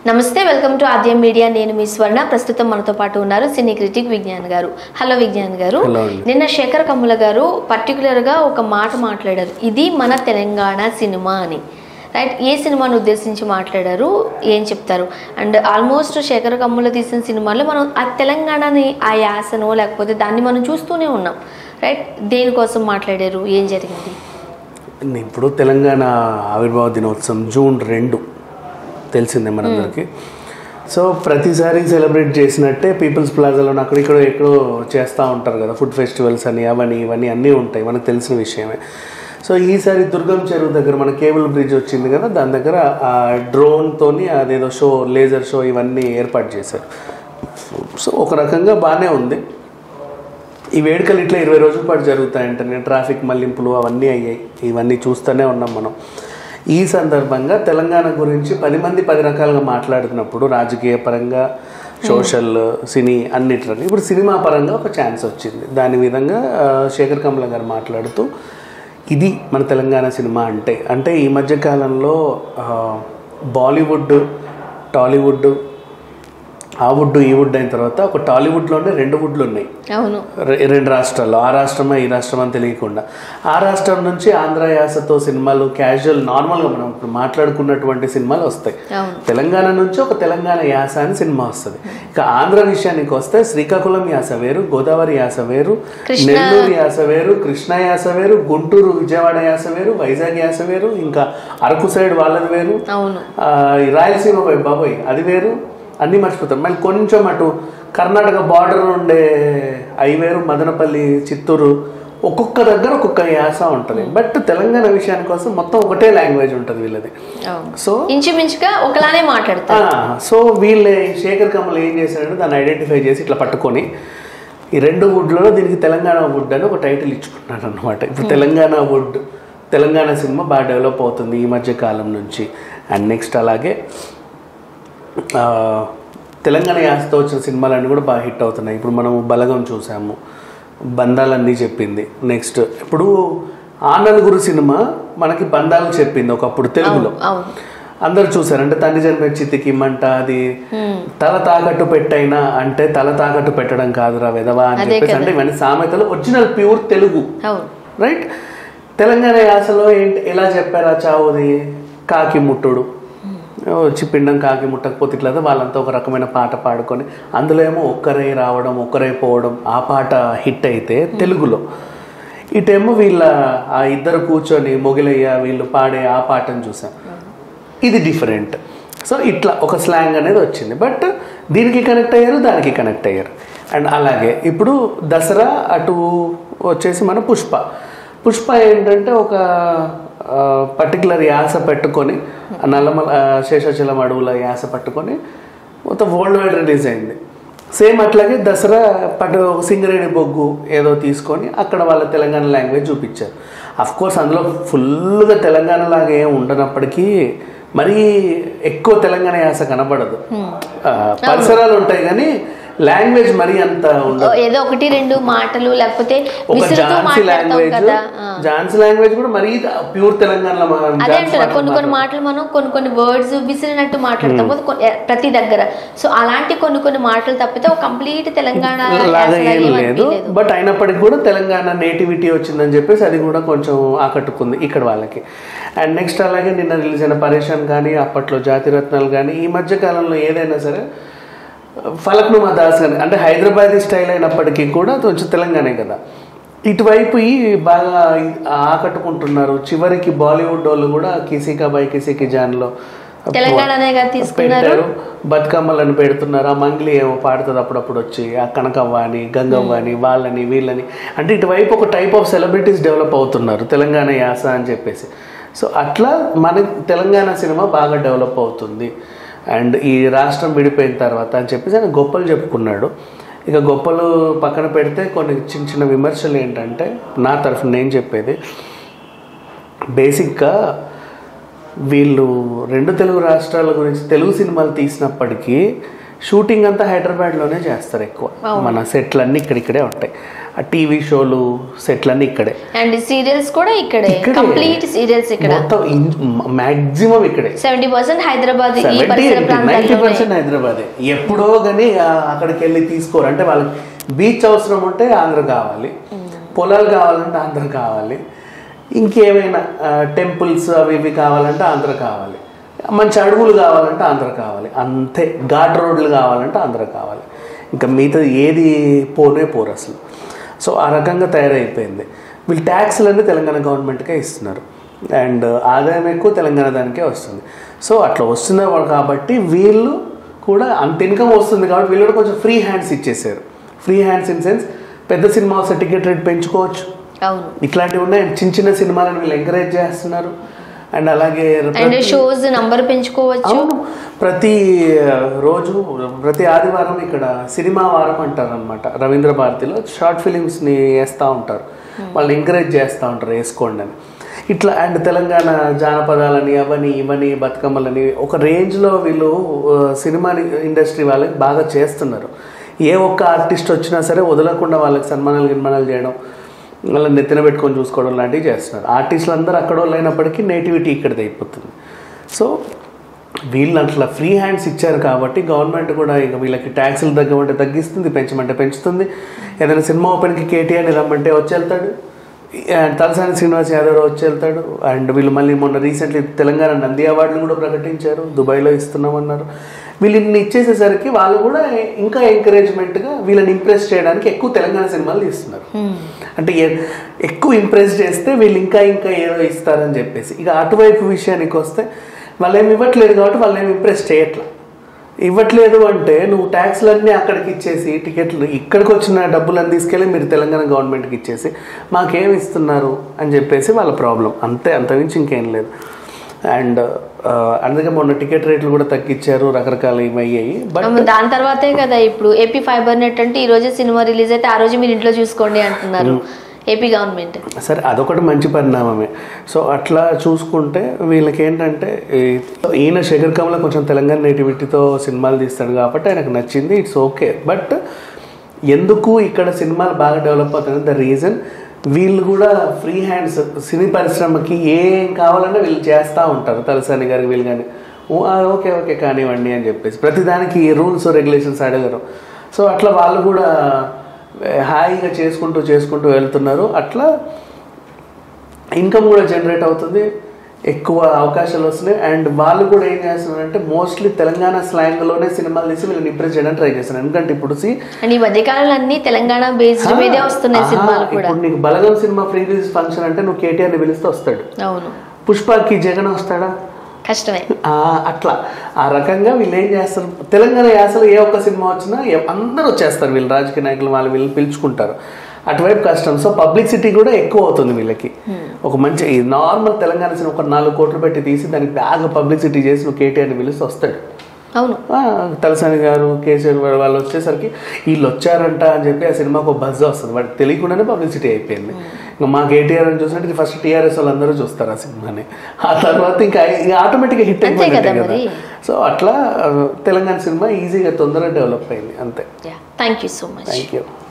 నమస్తే welcome to ఆద్యం media నేను మీ స్వర్ణ ప్రస్తుతం మనతో పాటు ఉన్నారు సినీ క్రిటిక్ విజ్ఞాన్ గారు హలో విజ్ఞాన్ గారు Hello అండి. నిన్న శేఖర్ కమ్ముల గారు పర్టికులర్ గా ఒక మాట మాట్లాడారు ఇది మన తెలంగాణ సినిమా అని రైట్ ఏ సినిమాను ఉద్దేశించి మాట్లాడారు ఏం చెప్తారు అండ్ ఆల్మోస్ట్ శేఖర్ కమ్ముల తీసిన సినిమాలో మనం ఆ తెలంగాణని ఆ యాసనో లేకపోతే దాన్ని మనం చూస్తూనే ఉన్నాం రైట్ దేనికోసం మాట్లాడారు ఏం జరిగింది ఇప్పుడు తెలంగాణ ఆవిర్భావ దినోత్సవం జూన్ రెండు తెలిసిందే మనందరికీ సో ప్రతిసారి సెలబ్రేట్ చేసినట్టే పీపుల్స్ ప్లాజాలో అక్కడ ఇక్కడ ఎక్కడో చేస్తూ ఉంటారు కదా ఫుడ్ ఫెస్టివల్స్ అని అవని ఇవన్నీ అన్నీ ఉంటాయి మనకు తెలిసిన విషయమే సో ఈసారి దుర్గం చెరువు దగ్గర మన కేబుల్ బ్రిడ్జ్ వచ్చింది కదా దాని దగ్గర ఆ డ్రోన్తోని అదేదో షో లేజర్ షో ఇవన్నీ ఏర్పాటు చేశారు సో ఒక రకంగా బాగానే ఉంది ఈ వేడుకలు ఇట్లా ఇరవై రోజుల పాటు జరుగుతాయంటే ట్రాఫిక్ మళ్లింపులు అవన్నీ అయ్యాయి ఇవన్నీ చూస్తూనే ఉన్నాం మనం ఈ సందర్భంగా తెలంగాణ గురించి పది మంది పది రకాలుగా మాట్లాడుతున్నప్పుడు రాజకీయ పరంగా సోషల్ సినీ అన్నిట్లని ఇప్పుడు సినిమా పరంగా ఒక ఛాన్స్ వచ్చింది దాని విధంగా ఆ, శేఖర్ కమల గారు మాట్లాడుతూ ఇది మన తెలంగాణ సినిమా అంటే అంటే ఈ మధ్య కాలంలో ఆ, బాలీవుడ్ టాలీవుడ్ ఆ వుడ్ ఈ వుడ్ అయిన తర్వాత ఒక టాలీవుడ్లోనే రెండు వుడ్లు ఉన్నాయి అవును రె- రెండు రాష్ట్రాల్లో ఆ రాష్ట్రమా ఈ రాష్ట్రం అని తెలియకుండా ఆ రాష్ట్రం నుంచి ఆంధ్ర యాసతో సినిమాలు క్యాజువల్ నార్మల్గా మనం ఇప్పుడు మాట్లాడుకున్నటువంటి సినిమాలు వస్తాయి అవును తెలంగాణ నుంచి ఒక తెలంగాణ యాస అని సినిమా వస్తుంది ఇక ఆంధ్ర విషయానికి వస్తే శ్రీకాకుళం యాస వేరు గోదావరి యాస వేరు కృష్ణ- నెల్లూరు యాస వేరు కృష్ణా యాస వేరు గుంటూరు విజయవాడ యాస వేరు వైజాగ్ యాస వేరు ఇంకా అరకు సైడ్ వాళ్ళది వేరు అవును ఆ, ఈ రాయలసీమ వైపు బాబోయ్ అది వేరు అన్నీ మర్చిపోతాం మళ్ళీ కొంచెం అటు కర్ణాటక బార్డర్ ఉండే అవి వేరు మదనపల్లి చిత్తూరు ఒక్కొక్క దగ్గర ఒక్కొక్క యాస ఉంటుంది బట్ తెలంగాణ విషయానికి కోసం మొత్తం ఒకటే లాంగ్వేజ్ ఉంటుంది వీళ్ళది అవును సో ఇంచుమించుగా ఒకలానే మాట్లాడతారు ఆ, సో వీళ్ళే శేఖర్ కమల్ ఏం చేశాడంటే దాన్ని ఐడెంటిఫై చేసి ఇట్లా పట్టుకొని ఈ రెండు వుడ్లలో దీనికి తెలంగాణ వుడ్ అని ఒక టైటిల్ ఇచ్చుకున్నాడు అనమాట ఇప్పుడు తెలంగాణ వుడ్ తెలంగాణ సినిమా బాగా డెవలప్ అవుతుంది ఈ మధ్య కాలం నుంచి అండ్ నెక్స్ట్ అలాగే ఆ, తెలంగాణ యాసతో వచ్చిన సినిమాలన్నీ కూడా బాగా హిట్ అవుతున్నాయి ఇప్పుడు మనము బలగం చూసాము బంధాలన్నీ చెప్పింది నెక్స్ట్ ఇప్పుడు ఆ నలుగురు సినిమా మనకి బంధాలు చెప్పింది ఒకప్పుడు తెలుగులో అవును అందరు చూసారు అంటే తండ్రి జన్మ చితికి మంట అది తల తాకట్టు పెట్టైనా అంటే తల తాకట్టు పెట్టడం కాదురా విధవా అని చెప్పేసి అంటే ఇవన్నీ సామెతలు ఒరిజినల్ ప్యూర్ తెలుగు అవును రైట్ తెలంగాణ యాసలో ఏంటి ఎలా చెప్పారా చావుది కాకి ముట్టుడు వచ్చి పిండం కాకి ముట్టకపోతే ఇట్లా వాళ్ళంతా ఒక రకమైన పాట పాడుకొని అందులో ఏమో ఒక్కరే రావడం ఒక్కరే పోవడం ఆ పాట హిట్ అయితే తెలుగులో ఇటేమో వీళ్ళ ఆ ఇద్దరు కూర్చొని మొగిలయ్య వీళ్ళు పాడే ఆ పాటను చూసాం ఇది డిఫరెంట్ సో ఇట్లా ఒక స్లాంగ్ అనేది వచ్చింది బట్ దీనికి కనెక్ట్ అయ్యారు దానికి కనెక్ట్ అయ్యారు అండ్ అలాగే ఇప్పుడు దసరా అటు వచ్చేసి మన పుష్ప పుష్ప ఏంటంటే ఒక పర్టికులర్ యాస పెట్టుకొని ఆ నల్లమల ఆ, శేషాచలం అడవుల యాస పట్టుకొని మొత్తం వరల్డ్ వైడ్ రిలీజ్ అయింది సేమ్ అట్లాగే దసరా పట్టు సింగరేణి బొగ్గు ఏదో తీసుకొని అక్కడ వాళ్ళ తెలంగాణ లాంగ్వేజ్ చూపించారు అఫ్ కోర్స్ అందులో ఫుల్గా తెలంగాణ లాగా ఏం ఉండనప్పటికీ మరీ ఎక్కువ తెలంగాణ యాస కనబడదు ఆ, పరిసరాలు ఉంటాయి కానీ లాంగ్వేజ్ మరీ అంత ఉండదు ఓ, ఏదో ఒకటి రెండు మాటలు లేకపోతే ఒక విసురుతూ ఝాన్సీ మాట్లాడతాం లాంగ్వేజ్ కదా ఆ. ఝాన్సీ లాంగ్వేజ్ కూడా మరీ ప్యూర్ తెలంగాణలో మనం అదే ఝాన్సీ అంటున్నా మాటలు కొన్ని కొన్ని మాటలు మనం కొన్ని కొన్ని వర్డ్స్ విసిరినట్టు మాట్లాడతాం పోతే కొన్ని- ప్రతి దగ్గర సో అలాంటి కొన్ని కొన్ని మాటలు తప్పితే ఒక కంప్లీట్ తెలంగాణ లాగా యాసలా ఏం ఏం లేదు అనిపించలేదు. బట్ అయినప్పటికీ కూడా తెలంగాణ నేటివిటీ వచ్చిందని చెప్పేసి అది కూడా కొంచెం ఆకట్టుకుంది ఇక్కడ వాళ్ళకి అండ్ నెక్స్ట్ అలాగే నిన్న రిలీజ్ అయిన పరేషాన్ కానీ అప్పట్లో జాతిరత్నాలు కానీ ఈ మధ్య కాలంలో ఏదైనా సరే ఫలక్నుమా దాస్ కానీ అంటే హైదరాబాదీ స్టైల్ అయినప్పటికీ కూడా కొంచెం తెలంగాణే కదా ఇటువైపు ఈ బాగా ఆకట్టుకుంటున్నారు చివరికి బాలీవుడ్ వాళ్ళు కూడా కిసికా బై కిసికి జాన్లో తెలంగాణనేగా తీసుకున్నారు పెట్టారు బతుకమ్మలను పెడుతున్నారు ఆ మంగ్లీ ఏమో పాడుతుంది అప్పుడప్పుడు వచ్చి ఆ కనకవ్వ అని గంగవ్వ అని వాళ్ళని వీళ్ళని అంటే ఇటువైపు ఒక టైప్ ఆఫ్ సెలబ్రిటీస్ డెవలప్ అవుతున్నారు తెలంగాణ యాస అని చెప్పేసి సో అట్లా మన తెలంగాణ సినిమా బాగా డెవలప్ అవుతుంది అండ్ ఈ రాష్ట్రం విడిపోయిన తర్వాత అని చెప్పేసి ఆయన గొప్పలు చెప్పుకున్నాడు ఇక గొప్పలు పక్కన పెడితే కొన్ని చిన్న చిన్న విమర్శలు ఏంటంటే నా తరఫున నేను చెప్పేది బేసిక్గా వీళ్ళు రెండు తెలుగు రాష్ట్రాల గురించి తెలుగు సినిమాలు తీసినప్పటికీ షూటింగ్ అంతా హైదరాబాద్లోనే చేస్తారు ఎక్కువ మన సెట్లు అన్నీ ఇక్కడిక్కడే ఉంటాయి ఆ టీవీ షోలు సెట్లన్నీ ఇక్కడే అండ్ సీరియల్స్ కూడా ఇక్కడే ఇక్కడే. కంప్లీట్ సీరియల్స్ ఇక్కడ మొత్తం మాక్సిమం ఇక్కడే సెవెంటీ పర్సెంట్ హైదరాబాద్ ఈ సెవెంటీ పరిసర నైంటీ ప్రాంతాల్లో పర్సెంట్ హైదరాబాదే ఎప్పుడో కానీ అక్కడికి వెళ్ళి తీసుకోరు అంటే వాళ్ళకి బీచ్ అవసరం ఉంటే ఆంధ్ర కావాలి పొలాలు కావాలంటే ఆంధ్ర కావాలి ఇంకేమైనా టెంపుల్స్ అవి ఇవి కావాలంటే ఆంధ్ర కావాలి మంచి అడవులు కావాలంటే ఆంధ్ర కావాలి అంతే ఘాట్ రోడ్లు కావాలంటే ఆంధ్ర కావాలి ఇంకా మిగతా ఏది పోనే పోరు అసలు సో ఆ రకంగా తయారైపోయింది వీళ్ళు ట్యాక్స్లన్నీ తెలంగాణ గవర్నమెంట్కే ఇస్తున్నారు అండ్ ఆదాయం ఎక్కువ తెలంగాణ దానికే వస్తుంది సో అట్లా వస్తున్నారు కాబట్టి వీళ్ళు కూడా అంత ఇన్కమ్ వస్తుంది కాబట్టి వీళ్ళు కూడా కొంచెం ఫ్రీ హ్యాండ్స్ ఇచ్చేసారు ఫ్రీ హ్యాండ్స్ ఇన్ సెన్స్ పెద్ద సినిమా వస్తే టికెట్ రేట్ పెంచుకోవచ్చు అవును ఇట్లాంటివి ఉన్నాయి చిన్న చిన్న సినిమాలను వీళ్ళు ఎంకరేజ్ చేస్తున్నారు అండ్ అలాగే అండ్ షోస్ నంబర్ పెంచుకోవచ్చు అవును ప్రతి ఆ, రోజు ప్రతి ఆదివారం ఇక్కడ సినిమా వారం అంటారు అనమాట రవీంద్ర భారతిలో షార్ట్ ఫిలిమ్స్ని వేస్తూ ఉంటారు వాళ్ళు ఎంకరేజ్ చేస్తూ ఉంటారు వేసుకోండి అని ఇట్లా అండ్ తెలంగాణ జానపదాలని అవని ఇవని బతుకమ్మలని ఒక రేంజ్లో వీళ్ళు ఆ, సినిమా ఇండస్ట్రీ వాళ్ళకి బాగా చేస్తున్నారు ఏ ఒక్క ఆర్టిస్ట్ వచ్చినా సరే వదలకుండా వాళ్ళకి సన్మానాలు గిన్మానాలు చేయడం వాళ్ళని నెత్తిన పెట్టుకొని చూసుకోవడం లాంటివి చేస్తున్నారు ఆర్టిస్టులు అందరూ అక్కడ వాళ్ళు అయినప్పటికీ నేటివిటీ ఇక్కడిది అయిపోతుంది సో వీళ్ళు అట్లా ఫ్రీ హ్యాండ్స్ ఇచ్చారు కాబట్టి గవర్నమెంట్ కూడా ఇక వీళ్ళకి ట్యాక్సులు తగ్గమంటే తగ్గిస్తుంది పెంచమంటే పెంచుతుంది ఏదైనా సినిమా ఓపెన్కి కేటీఆర్ని రమ్మంటే వచ్చి వెళ్తాడు అండ్ తలసాని శ్రీనివాస్ యాదవ్ వచ్చి వెళ్తాడు అండ్ వీళ్ళు మళ్ళీ మొన్న రీసెంట్లీ తెలంగాణ నంది అవార్డులు కూడా ప్రకటించారు దుబాయ్లో ఇస్తున్నామన్నారు వీళ్ళు ఇన్ని ఇచ్చేసేసరికి వాళ్ళు కూడా ఇంకా ఎంకరేజ్మెంట్గా వీళ్ళని ఇంప్రెస్ చేయడానికి ఎక్కువ తెలంగాణ సినిమాలు తీస్తున్నారు అంటే ఎ- ఎక్కువ ఇంప్రెస్ చేస్తే వీళ్ళు ఇంకా ఇంకా ఏదో ఇస్తారని చెప్పేసి ఇక అటువైపు విషయానికి వస్తే వాళ్ళు ఏమి ఇవ్వట్లేదు కాబట్టి వాళ్ళు ఏమి ఇంప్రెస్ చేయట్లా ఇవ్వట్లేదు అంటే నువ్వు ట్యాక్స్లన్నీ అక్కడికి ఇచ్చేసి టికెట్లు ఇక్కడికి వచ్చిన డబ్బులను తీసుకెళ్ళి మీరు తెలంగాణ గవర్నమెంట్కి ఇచ్చేసి మాకేం ఇస్తున్నారు అని చెప్పేసి వాళ్ళ ప్రాబ్లం అంతే అంతమించి ఇంకేం లేదు అండ్ అందుకే మొన్న టికెట్ రేట్లు కూడా తగ్గించారు రకరకాల ఇవి అయ్యాయి బట్ అవును, దాని తర్వాతే కదా ఇప్పుడు ఏపీ ఫైబర్ నెట్ అంటే ఈ రోజే సినిమా రిలీజ్ అయితే ఆ రోజు మీరు ఇంట్లో చూసుకోండి అంటున్నారు ఏపీ గవర్నమెంట్ సరే అదొకటి మంచి పరిణామమే సో అట్లా చూసుకుంటే వీళ్ళకి ఏంటంటే ఈ- ఈయన శేఖర్ కమల కొంచెం తెలంగాణ నేటివిటీతో సినిమాలు తీస్తాడు కాబట్టి ఆయనకు నచ్చింది ఇట్స్ ఓకే బట్ ఎందుకు ఇక్కడ సినిమాలు బాగా డెవలప్ అవుతాయి ద రీజన్ వీళ్ళు కూడా ఫ్రీ హ్యాండ్స్ సినీ పరిశ్రమకి ఏం కావాలన్నా వీళ్ళు చేస్తూ ఉంటారు తలసాని గారికి వీళ్ళు కానీ ఓ ఆ, ఓకే ఓకే కానివ్వండి అని చెప్పేసి ప్రతిదానికి రూల్స్ రెగ్యులేషన్స్ అడగరు సో అట్లా వాళ్ళు కూడా హాయిగా చేసుకుంటూ చేసుకుంటూ వెళ్తున్నారు అట్లా ఇన్కమ్ కూడా జనరేట్ అవుతుంది ఎక్కువ అవకాశాలు వస్తున్నాయి అండ్ వాళ్ళు కూడా ఏం చేస్తున్నారంటే మోస్ట్లీ తెలంగాణ స్లాంగ్లోనే సినిమాలు తీసి వీళ్ళని ఇంప్రెస్ చేయడానికి ట్రై చేస్తున్నారు ఎందుకంటే ఇప్పుడు see, అండ్ ఈ మధ్యకాలంలో అన్ని తెలంగాణ బేస్డ్ మీదే వస్తున్నాయి ఆహా, సినిమాలు కూడా ఇప్పుడు నీకు Balagam cinema pre release function అంటే నువ్వు కేటీఆర్ని పిలిస్తే వస్తాడు అవును పుష్పకి జగన్ వస్తాడా కష్టమే ఆ, అట్లా ఆ రకంగా వీళ్ళు ఏం చేస్తారు తెలంగాణ యాసలో ఏ ఒక్క సినిమా వచ్చినా ఎ- అందరూ వచ్చేస్తారు వీళ్ళు రాజకీయ నాయకులు వాళ్ళు వీళ్ళు పిలుచుకుంటారు అటువైపు కష్టం సో పబ్లిసిటీ కూడా ఎక్కువ అవుతుంది వీళ్ళకి ఒక మంచి నార్మల్ తెలంగాణ సినిమా ఒక నాలుగు కోట్లు పెట్టి తీసి దానికి బాగా పబ్లిసిటీ చేసి నువ్వు కేటీఆర్ని పిలిస్తే వస్తాడు అవును ఆ, తలసాని గారు కేసీఆర్ గారు వాళ్ళు వచ్చేసరికి వీళ్ళు వచ్చారంట అని చెప్పి ఆ సినిమాకు ఒక బజ్ వస్తుంది వాడికి తెలియకుండానే పబ్లిసిటీ అయిపోయింది ఇంకా మా కేటీఆర్ అని చూసినట్టు ఫస్ట్ టీఆర్ఎస్ వాళ్ళందరూ చూస్తారు ఆ సినిమాని ఆ తర్వాత ఇంకా ఆటోమేటిక్గా హిట్ అంతే అయిపోయింది కదా కదా మరి. సో అట్లా ఆ, తెలంగాణ సినిమా ఈజీగా తొందరగా డెవలప్ అయింది అంతే thank you so much thank you